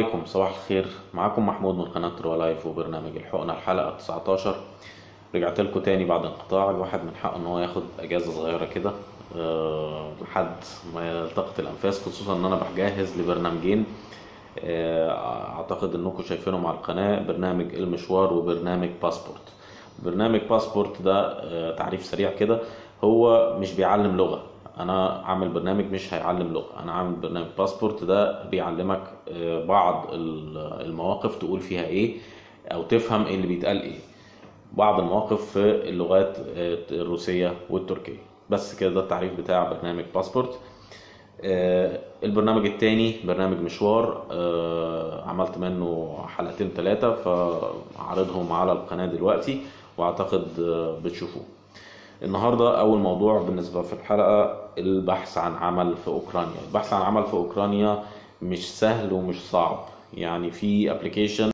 عليكم صباح الخير معاكم محمود من قناة روا لايف وبرنامج الحقنة الحلقة 19 رجعت لكم تاني بعد انقطاع الواحد من حقه ان هو ياخد اجازة صغيرة كده أه لحد ما يلتقط الانفاس خصوصا ان انا بجهز لبرنامجين أه اعتقد انكم شايفينهم على القناة برنامج المشوار وبرنامج باسبورت برنامج باسبورت ده أه تعريف سريع كده هو مش بيعلم لغة انا عامل برنامج مش هيعلم لغه انا عامل برنامج باسبورت ده بيعلمك بعض المواقف تقول فيها ايه او تفهم ايه اللي بيتقال ايه بعض المواقف في اللغات الروسيه والتركيه بس كده ده التعريف بتاع برنامج باسبورت البرنامج التاني برنامج مشوار عملت منه حلقتين ثلاثة فعرضهم على القناة دلوقتي واعتقد بتشوفوه النهارده اول موضوع بالنسبه في الحلقه البحث عن عمل في اوكرانيا البحث عن عمل في اوكرانيا مش سهل ومش صعب يعني في ابلكيشن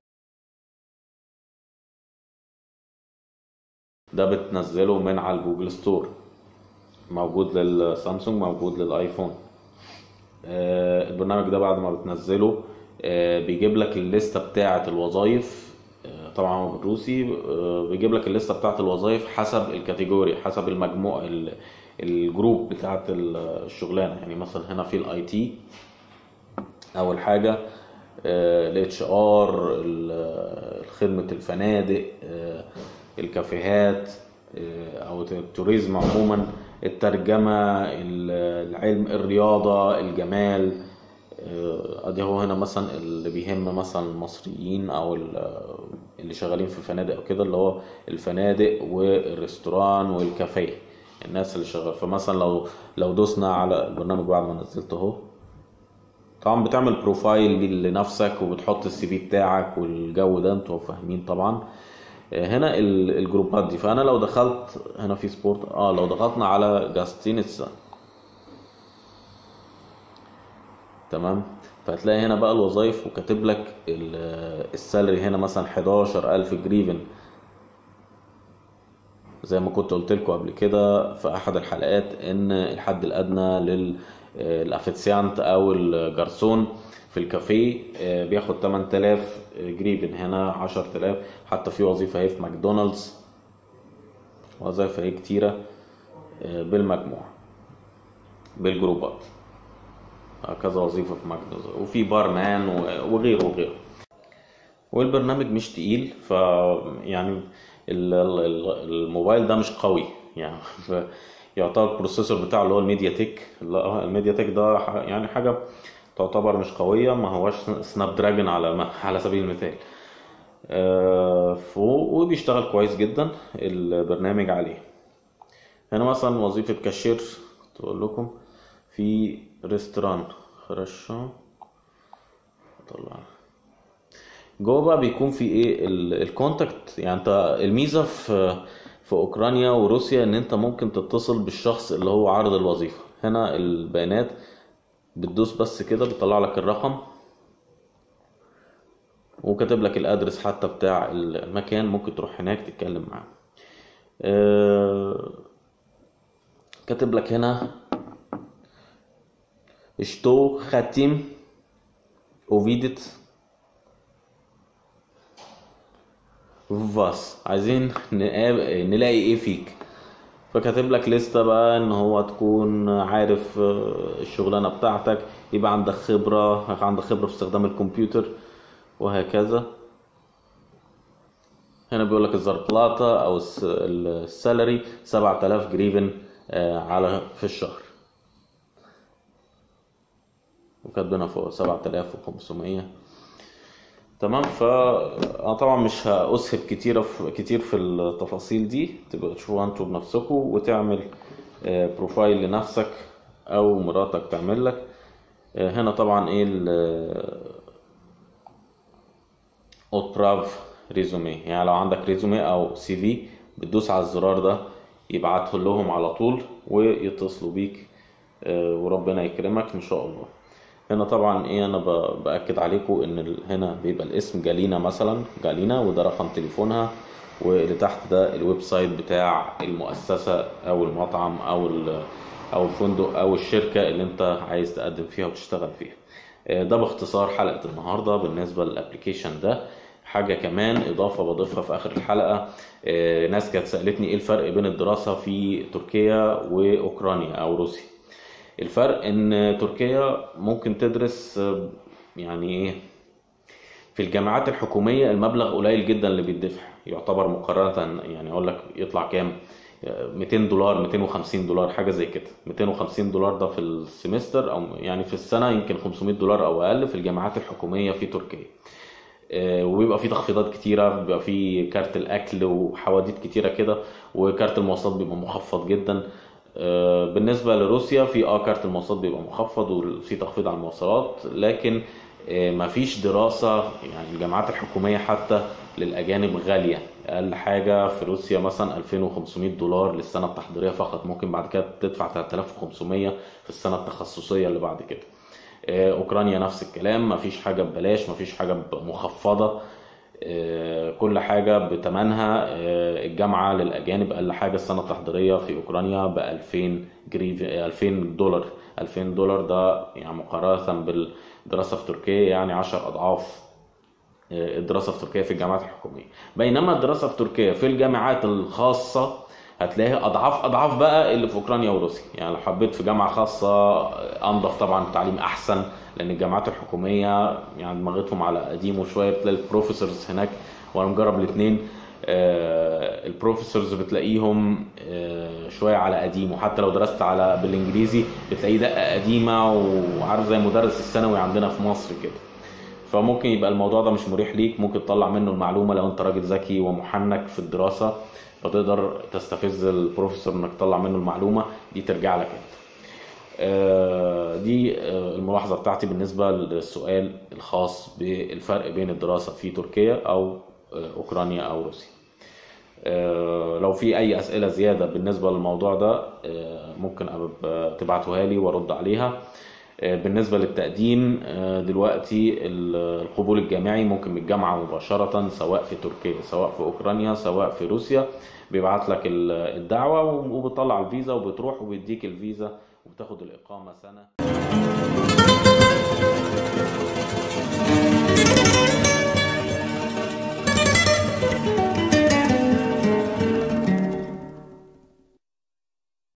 ده بتنزله من على الجوجل ستور موجود للسامسونج موجود للايفون آه البرنامج ده بعد ما بتنزله آه بيجيب لك الليسته بتاعه الوظائف طبعا هو بالروسي بيجيب لك الليسته بتاعت الوظائف حسب الكاتيجوري حسب المجموع الجروب بتاعت الشغلانه يعني مثلا هنا في الاي تي اول حاجه الاتش ار خدمه الفنادق الكافيهات او التوريزم عموما الترجمه العلم الرياضه الجمال ادي هو هنا مثلا اللي بيهم مثلا المصريين او اللي شغالين في فنادق او كده اللي هو الفنادق والريستوران والكافيه الناس اللي شغال فمثلا لو لو دوسنا على البرنامج بعد ما نزلته اهو طبعا بتعمل بروفايل لنفسك وبتحط السي في بتاعك والجو ده انتوا فاهمين طبعا هنا الجروبات دي فانا لو دخلت هنا في سبورت اه لو ضغطنا على جاستينيتسا تمام فهتلاقي هنا بقى الوظائف وكاتب لك السالري هنا مثلا 11000 جريفن زي ما كنت قلت لكم قبل كده في احد الحلقات ان الحد الادنى للافيتسيانت او الجرسون في الكافيه بياخد 8000 جريفن هنا 10000 حتى في وظيفه اهي في ماكدونالدز وظائف اهي كتيره بالمجموع بالجروبات كذا وظيفة في ماكدونالدز وفي بارمان وغيره وغيره والبرنامج مش تقيل ف يعني الموبايل ده مش قوي يعني يعتبر البروسيسور بتاعه اللي هو الميديا تك الميديا تك ده يعني حاجة تعتبر مش قوية ما هواش سناب دراجون على على سبيل المثال وبيشتغل كويس جدا البرنامج عليه هنا مثلا وظيفة كاشير تقول لكم في ريستوران хорошо طلع جوه بقى بيكون في ايه الكونتاكت يعني انت الميزه في في اوكرانيا وروسيا ان انت ممكن تتصل بالشخص اللي هو عارض الوظيفه هنا البيانات بتدوس بس كده بيطلع لك الرقم وكاتب لك الادرس حتى بتاع المكان ممكن تروح هناك تتكلم معاه أه كاتب لك هنا что хотим увидеть в вас عايزين نلاقي ايه فيك فكاتب لك لستة بقى ان هو تكون عارف الشغلانة بتاعتك يبقى عندك خبرة عندك خبرة في استخدام الكمبيوتر وهكذا هنا بيقول لك الزربلاطة او السالري 7000 جريفن على في الشهر وكاتبينها فوق 7500 تمام ف انا طبعا مش هاسهب كتير في كتير في التفاصيل دي تبقوا تشوفوها انتوا بنفسكم وتعمل بروفايل لنفسك او مراتك تعمل لك هنا طبعا ايه اوتبراف ريزومي يعني لو عندك ريزومي او سي في بتدوس على الزرار ده يبعته لهم على طول ويتصلوا بيك وربنا يكرمك ان شاء الله هنا طبعا ايه انا باكد عليكم ان هنا بيبقى الاسم جالينا مثلا جالينا وده رقم تليفونها واللي تحت ده الويب سايت بتاع المؤسسه او المطعم او او الفندق او الشركه اللي انت عايز تقدم فيها وتشتغل فيها آه، ده باختصار حلقة النهاردة بالنسبة للابليكيشن ده حاجة كمان إضافة بضيفها في آخر الحلقة آه، ناس كانت سألتني إيه الفرق بين الدراسة في تركيا وأوكرانيا أو روسيا الفرق إن تركيا ممكن تدرس آه، يعني إيه في الجامعات الحكومية المبلغ قليل جدا اللي بيدفع يعتبر مقارنة يعني أقول لك يطلع كام 200 دولار 250 دولار حاجة زي كده 250 دولار ده في السمستر أو يعني في السنة يمكن 500 دولار أو أقل في الجامعات الحكومية في تركيا آه، وبيبقى في تخفيضات كتيرة بيبقى في كارت الأكل وحواديت كتيرة كده وكارت المواصلات بيبقى مخفض جدا آه، بالنسبة لروسيا في اه كارت المواصلات بيبقى مخفض وفي تخفيض على المواصلات لكن آه، مفيش دراسة يعني الجامعات الحكومية حتى للأجانب غالية أقل حاجة في روسيا مثلا 2500 دولار للسنة التحضيرية فقط ممكن بعد كده تدفع 3500 في السنة التخصصية اللي بعد كده آه، أوكرانيا نفس الكلام مفيش حاجة ببلاش مفيش حاجة مخفضة آه، كل حاجة بتمنها آه، الجامعة للأجانب أقل حاجة السنة التحضيرية في أوكرانيا ب 2000 جريف 2000 دولار 2000 دولار ده يعني مقارنة بالدراسة في تركيا يعني 10 أضعاف آه، الدراسة في تركيا في الجامعات الحكومية بينما الدراسة في تركيا في الجامعات الخاصة هتلاقيها أضعاف أضعاف بقى اللي في أوكرانيا وروسيا يعني لو حبيت في جامعة خاصة آه، أنضف طبعا التعليم أحسن لأن الجامعات الحكومية يعني دماغتهم على قديمه شوية بتلاقي البروفيسورز هناك وأنا مجرب الاتنين آه، البروفيسورز بتلاقيهم آه، شويه على قديمه حتى لو درست على بالانجليزي بتلاقيه دقه قديمه وعارف زي مدرس الثانوي عندنا في مصر كده فممكن يبقى الموضوع ده مش مريح ليك ممكن تطلع منه المعلومه لو انت راجل ذكي ومحنك في الدراسه فتقدر تستفز البروفيسور انك تطلع منه المعلومه دي ترجع لك انت آه، دي آه، الملاحظة بتاعتي بالنسبة للسؤال الخاص بالفرق بين الدراسة في تركيا أو آه، أوكرانيا أو روسيا آه، لو في أي أسئلة زيادة بالنسبة للموضوع ده آه، ممكن أبقى تبعتوها لي وأرد عليها آه، بالنسبة للتقديم آه، دلوقتي ال- القبول الجامعي ممكن من الجامعة مباشرة سواء في تركيا سواء في أوكرانيا سواء في روسيا بيبعت لك ال- الدعوة وبتطلع الفيزا وبتروح وبيديك الفيزا وبتاخد الإقامة سنة